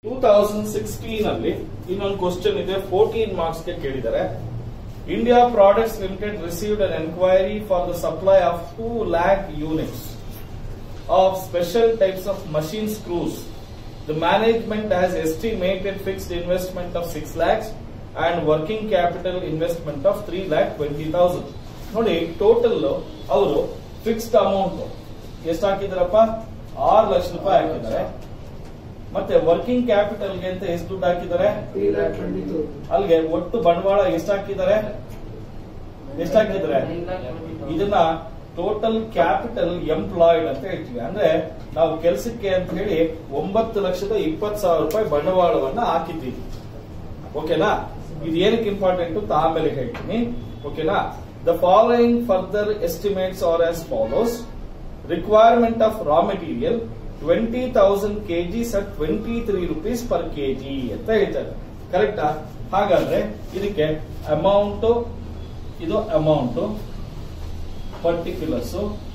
Two thousand sixteen ಅಲ್ಲಿ ಇನ್ನೊಂದು question ಇದೆ ಫೋರ್ಟೀನ್ ಮಾರ್ಕ್ಸ್ ಗೆ ಕೇಳಿದ್ದಾರೆ India products limited received an enquiry for the supply of two lakh units of special types of machine screws the management has estimated fixed investment of six lakhs and working capital investment of three lakh twenty thousand ನೋಡಿ total ಅವರು fixed amount ಎಷ್ಟು ಹಾಕಿದಾರಪ್ಪ ಆರು ಲಕ್ಷ ರೂಪಾಯಿ ಹಾಕಿದ್ದಾರೆ ಮತ್ತೆ working capital ಗೆ ಅಂತ ಎಷ್ಟು ದುಡ್ಡು ಹಾಕಿದ್ದಾರೆ ತ್ರೀ ಲ್ಯಾಕ್ ಟ್ವೆಂಟಿ ಟೂ ಅಲ್ಲಿಗೆ ಒಟ್ಟು ಬಂಡವಾಳ ಎಷ್ಟು ಹಾಕಿದ್ದಾರೆ ಎಷ್ಟು ಹಾಕಿದ್ದಾರೆ ಇದನ್ನ ಟೋಟಲ್ ಕ್ಯಾಪಿಟಲ್ ಎಂಪ್ಲಾಯ್ಡ್ ಅಂತ ಹೇಳ್ತೀವಿ ಅಂದ್ರೆ ನಾವು ಕೆಲಸಕ್ಕೆ ಅಂತ ಹೇಳಿ ಒಂಬತ್ತು ಲಕ್ಷದ ಇಪ್ಪತ್ತು ಸಾವಿರ ರೂಪಾಯಿ ಬಂಡವಾಳವನ್ನ ಹಾಕಿದ್ದೀವಿ ಓಕೆನಾ ಇದು ಏನಕ್ಕೆ ಇಂಪಾರ್ಟೆಂಟ್ ಅಂತ ಆಮೇಲೆ ಹೇಳ್ತೀನಿ ಓಕೆನಾ the following further estimates are as follows requirement of raw material twenty thousand KGs at twenty three rupees per KG ಅಂತ ಹೇಳ್ತಾರೆ ಕರೆಕ್ಟಾ ಹಾಗಾದ್ರೆ ಇದಕ್ಕೆ ಅಮೌಂಟ್ ಇದು ಅಮೌಂಟ್ ಪರ್ಟಿಕ್ಯುಲರ್ಸ್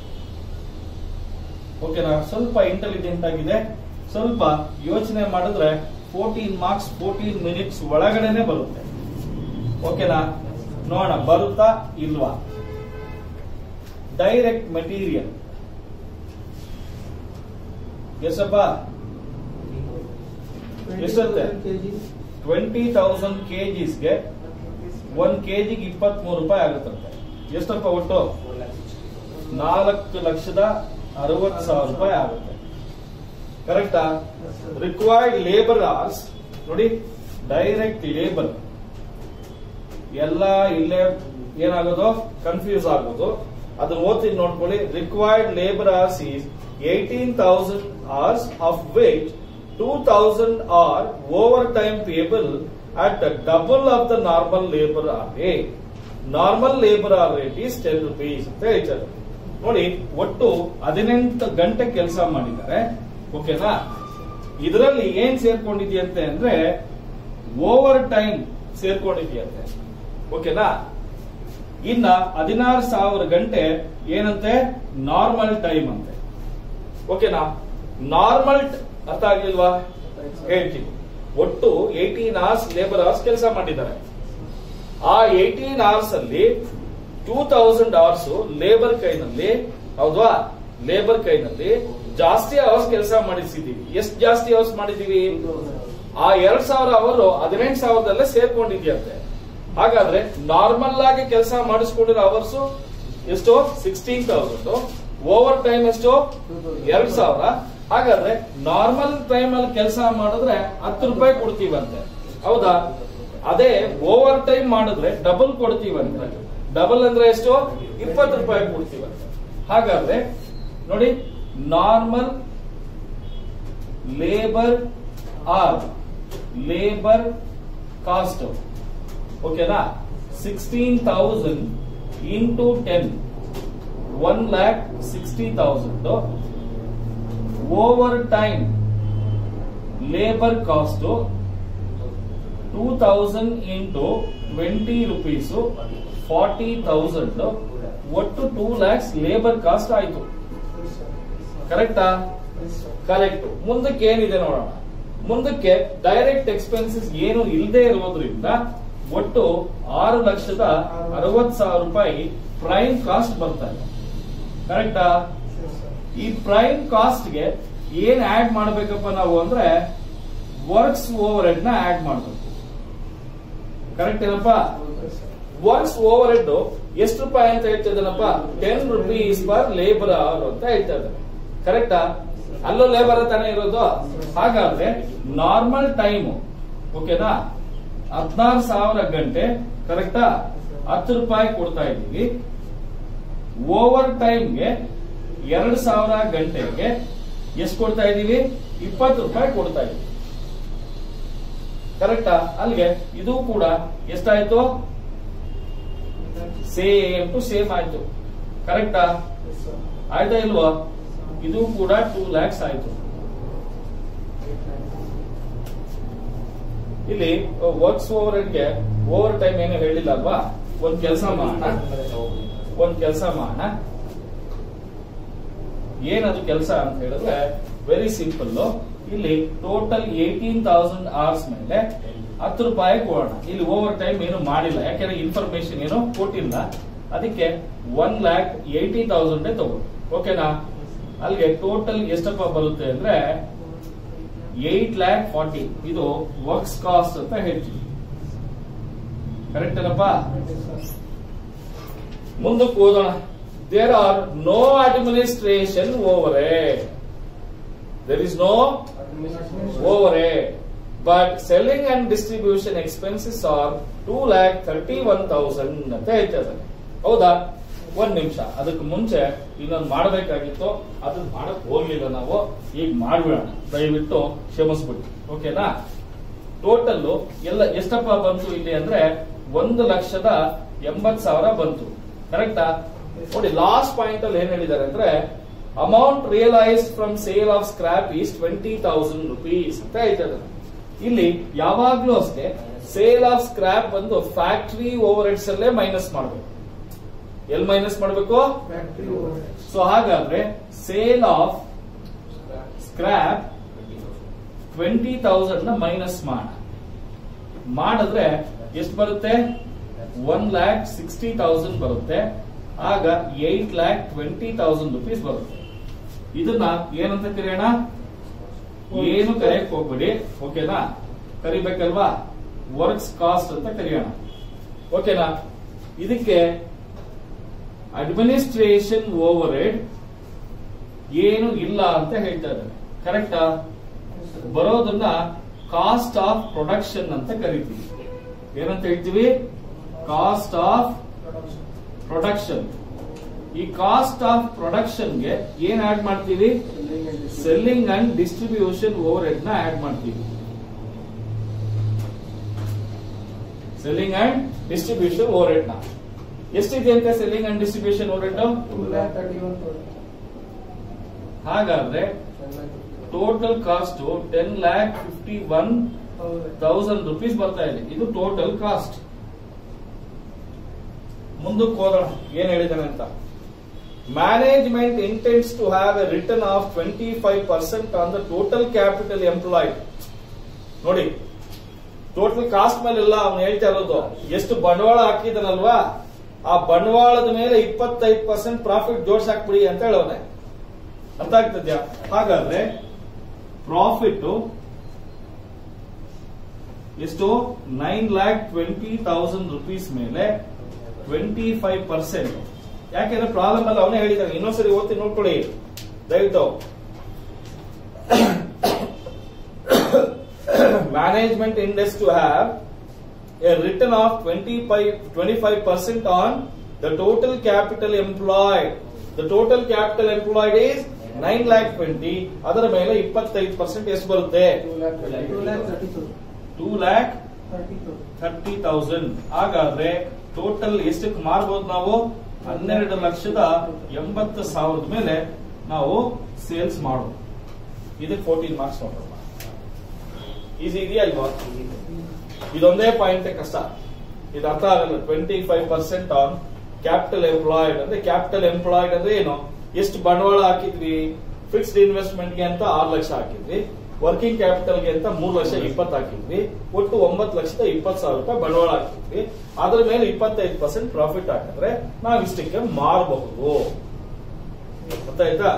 ಓಕೆನಾ ಸ್ವಲ್ಪ ಇಂಟೆಲಿಜೆಂಟ್ ಆಗಿದೆ ಸ್ವಲ್ಪ ಯೋಚನೆ ಮಾಡಿದ್ರೆ ಫೋರ್ಟೀನ್ ಮಾರ್ಕ್ಸ್ ಫೋರ್ಟೀನ್ ಮಿನಿಟ್ಸ್ ಒಳಗಡೆನೆ ಬರುತ್ತೆ ಓಕೆನಾ ನೋಡೋಣ ಬರುತ್ತಾ ಇಲ್ವಾ ಡೈರೆಕ್ಟ್ ಮೆಟೀರಿಯಲ್ ಎಷ್ಟಪ್ಪ ಎಷ್ಟಂತೆ? ಕೆಜಿ ಟ್ವೆಂಟಿ ತೌಸಂಡ್ ಕೆಜಿಸ್ಗೆ ಒಂದ್ ಕೆಜಿಗೆ ಇಪ್ಪತ್ತ್ ಮೂರು ರೂಪಾಯಿ ಆಗುತ್ತಂತೆ ಎಷ್ಟಪ್ಪ ಒಟ್ಟು ನಾಲ್ಕು ಲಕ್ಷದ ಅರವತ್ತು ಸಾವಿರ ರೂಪಾಯಿ ಆಗುತ್ತೆ ಕರೆಕ್ಟಾ ರಿಕ್ವೈರ್ಡ್ ಲೇಬರ್ ಅವರ್ಸ್ ನೋಡಿ ಡೈರೆಕ್ಟ್ ಲೇಬರ್ ಎಲ್ಲ ಇಲ್ಲೇ ಏನಾಗೋದು ಕನ್ಫ್ಯೂಸ್ ಆಗೋದು ಅದನ್ನ ಓದ್ತೀನಿ ನೋಡ್ಕೊಳ್ಳಿ required labour hours is eighteen thousand hours of which two thousand are overtime payable at double of the normal labour hour rate normal labour hour rate is ten rupees ಅಂತ ಹೇಳ್ತಾರೆ ನೋಡಿ ಒಟ್ಟು ಹದಿನೆಂಟು ಗಂಟೆ ಕೆಲಸ ಮಾಡಿದ್ದಾರೆ ಓಕೆನಾ ಇದರಲ್ಲಿ ಏನ್ ಸೇರ್ಕೊಂಡಿದೆಯಂತೆ ಅಂದ್ರೆ ಓವರ್ ಟೈಮ್ ಸೇರ್ಕೊಂಡಿದೆಯಂತೆ ಓಕೆನಾ ಇನ್ನ ಹದಿನಾರು ಸಾವಿರ ಗಂಟೆ ಏನಂತೆ ನಾರ್ಮಲ್ ಟೈಮ್ ಅಂತೆ ಓಕೆನಾ ನಾರ್ಮಲ್ ಅರ್ಥ ಆಗ್ಲಿಲ್ವಾ ಹೇಳ್ತೀನಿ ಒಟ್ಟು ಏಟೀನ್ ಅವರ್ಸ್ ಲೇಬರ್ ಅವರ್ಸ್ ಕೆಲಸ ಮಾಡಿದ್ದಾರೆ ಆ ಏಟೀನ್ ಅವರ್ಸ್ ಅಲ್ಲಿ ಟೂ ತೌಸಂಡ್ ಅವರ್ಸ್ ಲೇಬರ್ ಕೈನಲ್ಲಿ ಹೌದಾ ಲೇಬರ್ ಕೈನಲ್ಲಿ ಜಾಸ್ತಿ ಅವರ್ಸ್ ಕೆಲಸ ಮಾಡಿಸಿದೀವಿ ಎಷ್ಟು ಜಾಸ್ತಿ ಅವರ್ಸ್ ಮಾಡಿದೀವಿ ಆ ಎರಡ್ ಸಾವಿರ ಅವರು ಹದಿನೆಂಟು ಸಾವಿರದಲ್ಲೇ ಸೇರ್ಕೊಂಡಿದ್ಯಂತೆ ಹಾಗಾದ್ರೆ ನಾರ್ಮಲ್ ಆಗಿ ಕೆಲಸ ಮಾಡಿಸ್ಕೊಂಡಿರೋ ಅವರ್ಸ್ ಎಷ್ಟು ಸಿಕ್ಸ್ಟೀನ್ ತೌಸಂಡ್ ಓವರ್ ಟೈಮ್ ಎಷ್ಟು ಎರಡ್ ಸಾವಿರ ಹಾಗಾದ್ರೆ ನಾರ್ಮಲ್ ಟೈಮ್ ಅಲ್ಲಿ ಕೆಲಸ ಮಾಡಿದ್ರೆ ಹತ್ತು ರೂಪಾಯಿ ಕೊಡ್ತೀವಂತೆ ಹೌದಾ ಅದೇ ಓವರ್ ಟೈಮ್ ಮಾಡಿದ್ರೆ ಡಬಲ್ ಕೊಡ್ತೀವಂತೆ ಡಬಲ್ ಅಂದ್ರೆ ಎಷ್ಟು ಇಪ್ಪತ್ತು ರೂಪಾಯಿ ಕೊಡ್ತೀವಂತೆ ಹಾಗಾದ್ರೆ ನೋಡಿ normal labour hour labour cost ಓಕೆನಾ sixteen thousand into ten one lakh sixty thousand overtime labour cost two thousand into twenty rupees forty thousand ಒಟ್ಟು ಟೂ ಲ್ಯಾಕ್ಸ್ ಲೇಬರ್ ಕಾಸ್ಟ್ ಆಯ್ತು ಕರೆಕ್ಟಾ ಕರೆಕ್ಟ್ ಮುಂದಕ್ಕೆ ಏನಿದೆ ನೋಡೋಣ ಮುಂದಕ್ಕೆ ಡೈರೆಕ್ಟ್ ಎಕ್ಸ್ಪೆನ್ಸಸ್ ಏನು ಇಲ್ಲದೆ ಇರೋದ್ರಿಂದ ಒಟ್ಟು ಆರು ಲಕ್ಷದ ಅರವತ್ ಸಾವಿರ ರೂಪಾಯಿ ಪ್ರೈಮ್ ಕಾಸ್ಟ್ ಬರ್ತಾ ಇದೆ ಕರೆಕ್ಟಾ ಈ ಪ್ರೈಮ್ ಕಾಸ್ಟ್ ಗೆ ಏನ್ ಆಡ್ ಮಾಡ್ಬೇಕಪ್ಪ ನಾವು ಅಂದ್ರೆ ವರ್ಕ್ಸ್ ಓವರ್ ಹೆಡ್ ನ ಆಡ್ ಮಾಡ್ಬೇಕು ಕರೆಕ್ಟ್ ಏನಪ್ಪ ವರ್ಕ್ಸ್ ಓವರ್ ಹೆಡ್ ಎಷ್ಟು ರೂಪಾಯಿ ಅಂತ ಹೇಳ್ತಾ ಇದ್ದಾನಪ್ಪ ten rupees per labour hour ಅಂತ ಹೇಳ್ತಾ ಇದ್ದಾನೆ ಕರೆಕ್ಟಾ ಅಲ್ಲೂ ಲೇಬರ್ ತಾನೇ ಇರೋದು ಹಾಗಾದ್ರೆ ನಾರ್ಮಲ್ ಟೈಮ್ ಓಕೆನಾ ಹದಿನಾರು ಸಾವಿರ ಗಂಟೆ ಕರೆಕ್ಟಾ ಹತ್ತು ರೂಪಾಯಿ ಕೊಡ್ತಾ ಇದ್ದೀವಿ ಓವರ್ ಟೈಮ್ಗೆ ಎರಡು ಸಾವಿರ ಗಂಟೆಗೆ ಎಷ್ಟು ಕೊಡ್ತಾ ಇದ್ದೀವಿ ಇಪ್ಪತ್ತು ರೂಪಾಯಿ ಕೊಡ್ತಾ ಇದ್ದೀವಿ ಕರೆಕ್ಟಾ ಅಲ್ಲಿಗೆ ಇದು ಕೂಡ ಎಷ್ಟಾಯ್ತು ಸೇಮ್ ಟು ಸೇಮ್ ಆಯ್ತು ಕರೆಕ್ಟಾ ಆಯ್ತಾ ಇಲ್ವಾ ಇದು ಕೂಡ ಟೂ ಲ್ಯಾಕ್ಸ್ ಆಯ್ತು ಇಲ್ಲಿ ವರ್ಕ್ಸ್ ಓವರ್ ಗೆ ಓವರ್ ಟೈಮ್ ಏನು ಹೇಳಿಲ್ಲ ಅಲ್ವಾ ಒಂದ್ ಕೆಲಸ ಮಾಡೋಣ ಒಂದ್ ಕೆಲಸ ಮಾಡೋಣ ಏನದು ಕೆಲಸ ಅಂತ ಹೇಳಿದ್ರೆ ವೆರಿ ಸಿಂಪಲ್ ಇಲ್ಲಿ ಟೋಟಲ್ ಏಟೀನ್ ತೌಸಂಡ್ ಅವರ್ಸ್ ಮೇಲೆ ಹತ್ತು ರೂಪಾಯಿ ಕೊಡೋಣ ಇಲ್ಲಿ ಓವರ್ ಟೈಮ್ ಏನು ಮಾಡಿಲ್ಲ ಯಾಕೆಂದ್ರೆ ಇನ್ಫಾರ್ಮೇಶನ್ ಏನು ಕೊಟ್ಟಿಲ್ಲ ಅದಕ್ಕೆ ಒನ್ ಲ್ಯಾಕ್ ಏಯ್ಟಿ ತೌಸಂಡ್ ತಗೊಳ್ಳಿ ಓಕೆನಾ ಅಲ್ಲಿಗೆ ಟೋಟಲ್ ಎಷ್ಟಪ್ಪ ಬರುತ್ತೆ ಅಂದ್ರೆ ಏಟ್ ಲ್ಯಾಕ್ ಫಾರ್ಟಿ ಇದು ವರ್ಕ್ಸ್ ಕಾಸ್ಟ್ ಅಂತ ಹೇಳ್ತೀವಿ ಕರೆಕ್ಟ್ ಏನಪ್ಪ ಮುಂದಕ್ಕೆ ಓದೋಣ there are no administration over there is no over but selling and distribution expenses are two lakh thirty one thousand ಅಂತ ಹೇಳ್ತಾರೆ ಹೌದಾ ಒಂದ್ ನಿಮಿಷ ಅದಕ್ಕೆ ಮುಂಚೆ ಇನ್ನೊಂದು ಮಾಡಬೇಕಾಗಿತ್ತು ಅದನ್ನ ಮಾಡಕ್ ಹೋಗ್ಲಿಲ್ಲ ನಾವು ಈಗ ಮಾಡ್ಬಿಡೋಣ ದಯವಿಟ್ಟು ಕ್ಷಮಿಸ್ಬಿಟ್ಟು ಓಕೆನಾ ಟೋಟಲ್ ಎಲ್ಲ ಎಷ್ಟಪ್ಪ ಬಂತು ಇಲ್ಲಿ ಅಂದ್ರೆ ಒಂದು ಲಕ್ಷದ ಎಂಬತ್ ಸಾವಿರ ಬಂತು ಕರೆಕ್ಟಾ ನೋಡಿ ಲಾಸ್ಟ್ ಪಾಯಿಂಟ್ ಅಲ್ಲಿ ಏನ್ ಹೇಳಿದ್ದಾರೆ ಅಂದ್ರೆ amount realise from sale of scrap is twenty thousand rupees ಅಂತ ಹೇಳ್ತಾರೆ ಇಲ್ಲಿ ಯಾವಾಗ್ಲೂ ಅಷ್ಟೇ ಸೇಲ್ ಆಫ್ ಸ್ಕ್ರಾಪ್ ಬಂದು ಫ್ಯಾಕ್ಟರಿ ಓವರ್ ಹೆಡ್ಸ್ ಅಲ್ಲೇ ಮೈನಸ್ ಮಾಡಬೇಕು ಎಲ್ ಮೈನಸ್ ಮಾಡಬೇಕು ಸೊ ಹಾಗಾದ್ರೆ sale of scrap twenty thousand ನ ಮೈನಸ್ ಮಾಡ ಮಾಡಿದ್ರೆ ಎಷ್ಟು ಬರುತ್ತೆ ಒನ್ ಲ್ಯಾಕ್ ಸಿಕ್ಸ್ಟಿ ತೌಸಂಡ್ ಬರುತ್ತೆ ಆಗ eight lakh twenty thousand rupees ಬರುತ್ತೆ ಇದನ್ನ ಏನಂತ ಕರೆಯೋಣ ಏನು ಕರೆಯಕ್ ಹೋಗ್ಬೇಡಿ ಓಕೆನಾ ಕರಿಬೇಕಲ್ವಾ ವರ್ಕ್ಸ್ ಕಾಸ್ಟ್ ಅಂತ ಕರೆಯೋಣ ಓಕೆನಾ ಇದಕ್ಕೆ ಅಡ್ಮಿನಿಸ್ಟ್ರೇಷನ್ ಓವರ್ ಹೆಡ್ ಏನು ಇಲ್ಲ ಅಂತ ಹೇಳ್ತಾ ಇದ್ದಾರೆ ಕರೆಕ್ಟಾ ಬರೋದನ್ನ ಕಾಸ್ಟ್ ಆಫ್ ಪ್ರೊಡಕ್ಷನ್ ಅಂತ ಕರಿತೀವಿ ಏನಂತ ಹೇಳ್ತೀವಿ ಕಾಸ್ಟ್ ಆಫ್ ಪ್ರೊಡಕ್ಷನ್ ಈ ಕಾಸ್ಟ್ ಆಫ್ ಪ್ರೊಡಕ್ಷನ್ಗೆ ಏನ್ ಆಡ್ ಮಾಡ್ತೀವಿ selling and distribution overhead ನ ಆಡ್ ಮಾಡ್ತೀವಿ selling and distribution overhead ನ ಎಷ್ಟಿದೆ ಅಂತ selling and distribution overhead ಹಾಗಾದ್ರೆ total cost ten lakh fifty one thousand rupees ಬರ್ತಾ ಇದೆ ಇದು ಟೋಟಲ್ ಕಾಸ್ಟ್ ಮುಂದಕ್ಕೆ ಹೋಗೋಣ ಏನ್ ಹೇಳಿದಾನೆ ಅಂತ management intends to have a return of twenty five percent on the total capital employed ನೋಡಿ ಟೋಟಲ್ ಕಾಸ್ಟ್ ಮೇಲೆಲ್ಲ ಅವ್ನು ಹೇಳ್ತಾ ಇರೋದು ಎಷ್ಟು ಬಂಡವಾಳ ಹಾಕಿದನಲ್ವಾ ಆ ಬಂಡವಾಳದ ಮೇಲೆ ಇಪ್ಪತ್ತೈದು ಪರ್ಸೆಂಟ್ ಪ್ರಾಫಿಟ್ ಜೋಡ್ಸ್ ಹಾಕ್ಬಿಡಿ ಅಂತ ಹೇಳೋನೆ ಅರ್ಥ ಆಗ್ತದ್ಯಾ ಹಾಗಾದ್ರೆ ಪ್ರಾಫಿಟ್ ಎಷ್ಟು nine lakh twenty thousand rupees ಮೇಲೆ ಟ್ವೆಂಟಿ ಫೈವ್ ಪರ್ಸೆಂಟ್ ಯಾಕೆಂದ್ರೆ ಪ್ರಾಬ್ಲಮ್ ಅಲ್ಲ ಅವನೇ ಹೇಳಿದ್ದಾನೆ ಇನ್ನೊಂದ್ಸರಿ ಓದ್ತಿ ನೋಡ್ಕೊಳ್ಳಿ ದಯವಿಟ್ಟು management intends to have a return of twenty five twenty five percent on the total capital employed the total capital employed is nine lakh twenty ಅದರ ಮೇಲೆ ಇಪ್ಪತ್ತೈದು ಪರ್ಸೆಂಟ್ ಎಷ್ಟು ಬರುತ್ತೆ ಟೂ ಲ್ಯಾಕ್ ಥರ್ಟಿ ತೌಸಂಡ್ ಹಾಗಾದ್ರೆ ಟೋಟಲ್ ಎಷ್ಟಕ್ಕೆ ಮಾರ್ಬೋದು ನಾವು ಹನ್ನೆರಡು ಲಕ್ಷದ ಎಂಬತ್ತು ಸಾವಿರದ ಮೇಲೆ ನಾವು ಸೇಲ್ಸ್ ಮಾಡೋದು ಇದಕ್ಕೆ ಫೋರ್ಟೀನ್ ಮಾರ್ಕ್ಸ್ ನೋಡೋಣ ಈಸಿ ಇದೆಯಾ ಇಲ್ವಾ ಇದೊಂದೇ ಪಾಯಿಂಟ್ ಕಷ್ಟ ಇದು ಅರ್ಥ ಆಗಲ್ಲ twenty five percent on capital employed ಅಂದ್ರೆ ಕ್ಯಾಪಿಟಲ್ ಎಂಪ್ಲಾಯ್ಡ್ ಅಂದ್ರೆ ಏನು ಎಷ್ಟು ಬಂಡವಾಳ ಹಾಕಿದ್ವಿ ಫಿಕ್ಸ್ಡ್ ಇನ್ವೆಸ್ಟ್ಮೆಂಟ್ ಗೆ ಅಂತ ಆರು ಲಕ್ಷ ಹಾಕಿದ್ವಿ ವರ್ಕಿಂಗ್ ಕ್ಯಾಪಿಟಲ್ ಗೆ ಅಂತ ಮೂರು ಲಕ್ಷ ಇಪ್ಪತ್ತು ಹಾಕಿದ್ವಿ ಒಟ್ಟು ಒಂಬತ್ತು ಲಕ್ಷದ ಇಪ್ಪತ್ತು ಸಾವಿರ ರೂಪಾಯಿ ಬಂಡವಾಳ ಹಾಕಿದ್ವಿ ಅದ್ರ ಮೇಲೆ ಇಪ್ಪತ್ತೈದು ಪರ್ಸೆಂಟ್ ಪ್ರಾಫಿಟ್ ಹಾಕಿದ್ರೆ ನಾವು ಇಷ್ಟಕ್ಕೆ ಮಾರಬಹುದು ಗೊತ್ತಾಯ್ತಾ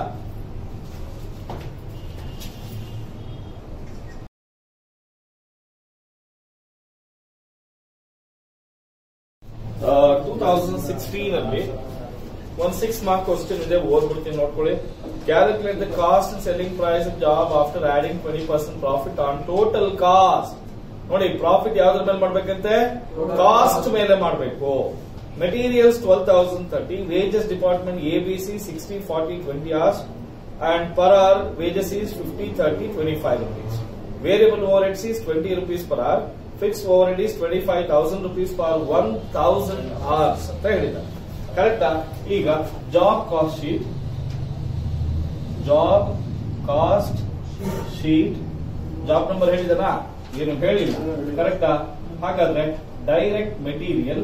ಟೂ ತೌಸಂಡ್ ಸಿಕ್ಸ್ಟೀನ್ ಅಲ್ಲಿ ಒಂದ್ ಸಿಕ್ಸ್ ಮಾರ್ಕ್ ಕ್ವಶನ್ ಇದೆ ಓದ್ಬಿಡ್ತೀನಿ ನೋಡ್ಕೊಳ್ಳಿ calculate the cost and selling price job after adding twenty percent profit on total cost ನೋಡಿ ಪ್ರಾಫಿಟ್ ಯಾವ್ದ್ರ ಮೇಲೆ ಮಾಡ್ಬೇಕಂತೆ ಕಾಸ್ಟ್ ಮೇಲೆ ಮಾಡಬೇಕು materials twelve thousand thirty wages department A B C sixty forty twenty hours and per hour wages is fifty thirty twenty five rupees variable overheads is twenty rupees per hour fix overhead is twenty five thousand rupees per one thousand hours ಅಂತ ಹೇಳಿದ್ದಾರೆ ಕರೆಕ್ಟಾ ಈಗ job cost sheet job cost sheet job number ಹೇಳಿದನ ಏನು ಹೇಳಿಲ್ಲ ಕರೆಕ್ಟಾ ಹಾಗಾದ್ರೆ direct material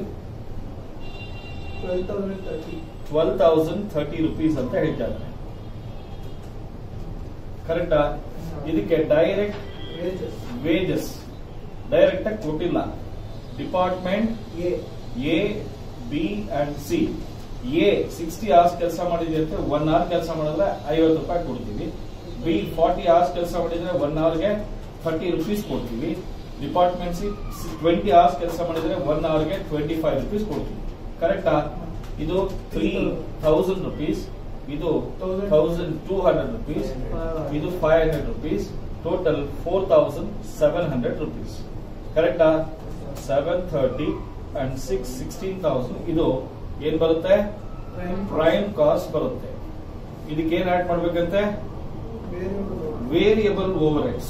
twelve thousand thirty rupees ಅಂತ ಹೇಳ್ತಾ ಇದ್ದಾರೆ ಕರೆಕ್ಟಾ ಇದಕ್ಕೆ ಡೈರೆಕ್ಟ್ Wages. ವೇಜಸ್ ಡೈರೆಕ್ಟ್ ಆಗಿ ಕೊಟ್ಟಿಲ್ಲ department A. A B and C A sixty hours ಕೆಲಸ ಮಾಡಿದ್ರೆ ಅಂತ ಒನ್ ಅವರ್ ಕೆಲಸ ಮಾಡಿದ್ರೆ ಐವತ್ತು ರೂಪಾಯಿ ಕೊಡ್ತೀವಿ ಬಿ ಫಾರ್ಟಿ ಅವರ್ಸ್ ಕೆಲಸ ಮಾಡಿದ್ರೆ ಒನ್ ಅವರ್ಗೆ ಥರ್ಟಿ ರುಪೀಸ್ ಕೊಡ್ತೀವಿ ಡಿಪಾರ್ಟ್ಮೆಂಟ್ ಸಿ ಟ್ವೆಂಟಿ ಅವರ್ಸ್ ಕೆಲಸ ಮಾಡಿದ್ರೆ ಒನ್ ಅವರ್ಗೆ ಟ್ವೆಂಟಿ ಫೈವ್ ರುಪೀಸ್ ಕೊಡ್ತೀವಿ ಕರೆಕ್ಟಾ ಇದು ತ್ರೀ ಥೌಸಂಡ್ ರುಪೀಸ್ ಇದು Thousand. Thousand two hundred rupees ಇದು five hundred rupees total four thousand seven hundred rupees ಕರೆಕ್ಟಾ seven thirty and six sixteen thousand ಇದು ಏನ್ ಬರುತ್ತೆ Prime. ಪ್ರೈಮ್ ಕಾಸ್ಟ್ ಬರುತ್ತೆ ಇದಕ್ಕೆ ಏನ್ ಆಡ್ ಮಾಡ್ಬೇಕಂತೆ Variable. ವೇರಿಯಬಲ್ ಓವರ್ ಹೆಡ್ಸ್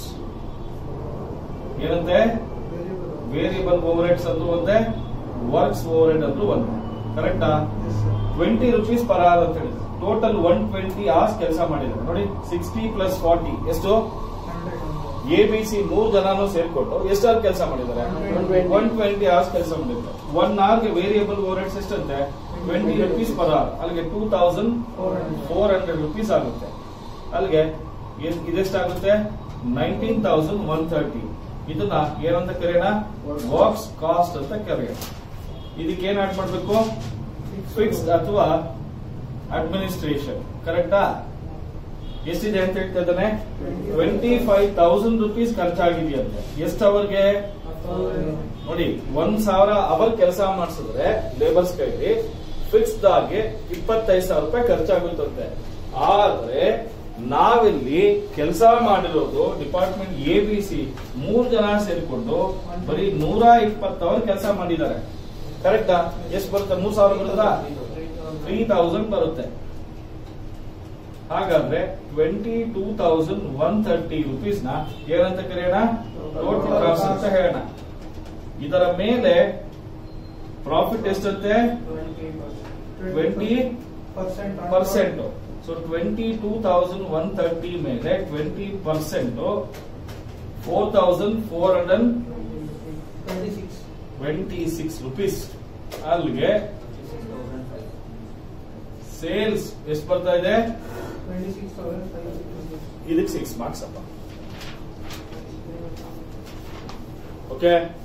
ಏನಂತೆ Variable. ವೇರಿಯಬಲ್ ಓವರ್ ಹೆಡ್ಸ್ ಅಂದ್ರೂ ಒಂದೇ ವರ್ಕ್ಸ್ ಓವರ್ ಹೆಡ್ ಅಂದ್ರೂ ಒಂದೇ ಕರೆಕ್ಟಾ Yes, sir. Twenty rupees per hour ಅಂತ ಹೇಳಿ ಟೋಟಲ್ ಒನ್ ಟ್ವೆಂಟಿ ಅವರ್ಸ್ ಕೆಲಸ ಮಾಡಿದ್ದಾರೆ ನೋಡಿ ಸಿಕ್ಸ್ಟಿ ಪ್ಲಸ್ ಫಾರ್ಟಿ ಎಷ್ಟು Hundred. ಎ ಬಿ ಸಿ ಮೂರ್ ಜನನು ಸೇರ್ಕೊಂಡು ಎಷ್ಟು ಅವರ್ ಕೆಲಸ ಮಾಡಿದ್ದಾರೆ 120. ಒನ್ ಟ್ವೆಂಟಿ ಅವರ್ಸ್ ಕೆಲಸ ಮಾಡಿದ್ದಾರೆ ಒನ್ ಅವರ್ಗೆ ವೇರಿಯಬಲ್ ಓವರ್ ಹೆಡ್ಸ್ ಎಷ್ಟಂತೆ ಟ್ವೆಂಟಿ ರುಪೀಸ್ ಪರ್ ಅವರ್ ಅಲ್ಲಿಗೆ two thousand 400. Four hundred rupees ಆಗುತ್ತೆ ಅಲ್ಲಿಗೆ ಇದ್- ಇದೆಷ್ಟಾಗುತ್ತೆ ನೈನ್ಟೀನ್ ತೌಸಂಡ್ ಒನ್ ಥರ್ಟಿ ಇದನ್ನ ಏನಂತ ಕರೆಯೋಣ ವರ್ಕ್ಸ್ ಕಾಸ್ಟ್ ಅಂತ ಕರೆಯೋಣ ಇದಕ್ಕೆ ಏನ್ ಆಡ್ ಮಾಡ್ಬೇಕು ಫಿಕ್ಸ್ ಅಥವಾ ಅಡ್ಮಿನಿಸ್ಟ್ರೇಷನ್ ಕರೆಕ್ಟಾ ಎಷ್ಟಿದೆ ಅಂತ ಹೇಳ್ತಾ ಇದ್ದಾನೆ ಟ್ವೆಂಟಿ ಫೈವ್ ತೌಸಂಡ್ ರುಪೀಸ್ ಖರ್ಚಾಗಿದೆಯಂತೆ ಎಷ್ಟು ಅವರ್ಗೆ ನೋಡಿ ಒಂದ್ ಸಾವಿರ ಅವರ್ ಕೆಲಸ ಮಾಡಿಸಿದ್ರೆ ಲೇಬರ್ಸ್ ಕೈಲಿ ಫಿಕ್ಸ್ಡ್ ಆಗಿ ಇಪ್ಪತ್ತೈದು ಸಾವಿರ ರೂಪಾಯಿ ಖರ್ಚಾಗುತ್ತಂತೆ ಆದ್ರೆ ನಾವಿಲ್ಲಿ ಕೆಲಸ ಮಾಡಿರೋದು ಡಿಪಾರ್ಟ್ಮೆಂಟ್ ಎ ಬಿ ಸಿ ಮೂರ್ ಜನ ಸೇರ್ಕೊಂಡು ಬರೀ ನೂರ ಇಪ್ಪತ್ತು ಅವರ್ ಕೆಲಸ ಮಾಡಿದ್ದಾರೆ ಕರೆಕ್ಟಾ ಎಷ್ಟು ಬರುತ್ತೆ ಮೂರ್ ಸಾವಿರ ಬರುತ್ತಾ ತ್ರೀ ತೌಸಂಡ್ ಬರುತ್ತೆ ಹಾಗಾದ್ರೆ twenty two thousand one thirty rupees ನ ಏನಂತ ಕರೆಯೋಣ ಟೋಟಲ್ ಕಾಸ್ಟ್ ಅಂತ ಹೇಳೋಣ ಇದರ ಮೇಲೆ ಪ್ರಾಫಿಟ್ ಎಷ್ಟಂತೆ twenty Percent. on- percent so twenty two thousand one thirty ಮೇಲೆ twenty percent four thousand four hundred Twenty-six. Twenty six rupees ಅಲ್ಲಿಗೆ ಸೇಲ್ಸ್ ಎಷ್ಟು ಬರ್ತಾ ಇದೆ Twenty-six thousand five hundred. ಇದಕ್ಕೆ ಸಿಕ್ಸ್ ಮಾರ್ಕ್ಸ್ ಅಪ್ಪ ಓಕೆ